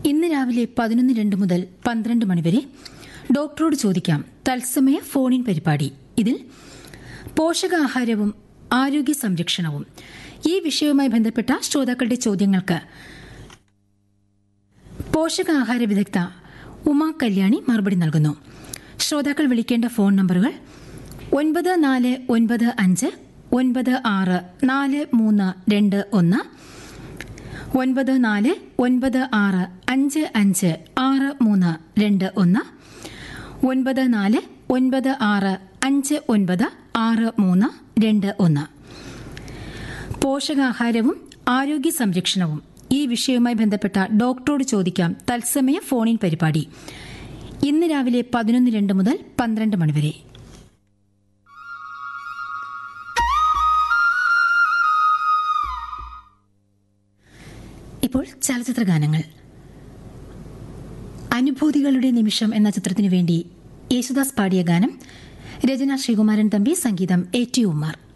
ഇന്ന് രാവിലെ പതിനൊന്ന് രണ്ട് മുതൽ പന്ത്രണ്ട് മണിവരെ ഡോക്ടറോട് ചോദിക്കാം തത്സമയ ഫോണിൻ പരിപാടി ഇതിൽ പോഷകാഹാരവും ആരോഗ്യ സംരക്ഷണവും ഈ വിഷയവുമായി ബന്ധപ്പെട്ട ശ്രോതാക്കളുടെ ചോദ്യങ്ങൾക്ക് പോഷകാഹാര വിദഗ്ധ ഉമാ കല്യാണി മറുപടി നൽകുന്നു ശ്രോതാക്കൾ വിളിക്കേണ്ട ഫോൺ നമ്പറുകൾ ഒൻപത് നാല് ഒൻപത് അഞ്ച് ഒൻപത് ആറ് നാല് മൂന്ന് രണ്ട് ഒന്ന് ഒൻപത് നാല് ഒൻപത് ആറ് അഞ്ച് അഞ്ച് ആറ് മൂന്ന് രണ്ട് ഒന്ന് ഒൻപത് നാല് ഒൻപത് ആറ് അഞ്ച് ഒൻപത് ആറ് മൂന്ന് രണ്ട് ഒന്ന് പോഷകാഹാരവും ആരോഗ്യ സംരക്ഷണവും ഈ വിഷയവുമായി ബന്ധപ്പെട്ട ഡോക്ടറോട് ചോദിക്കാം തത്സമയ ഫോണിൻ പരിപാടി ഇന്ന് രാവിലെ പതിനൊന്ന് രണ്ട് മുതൽ പന്ത്രണ്ട് മണിവരെ ഇപ്പോൾ ചലച്ചിത്ര ഗാനങ്ങൾ അനുഭൂതികളുടെ നിമിഷം എന്ന ചിത്രത്തിനു വേണ്ടി യേശുദാസ് പാടിയ ഗാനം രചന ശ്രീകുമാരൻ തമ്പി സംഗീതം എ ടി ഉമാർ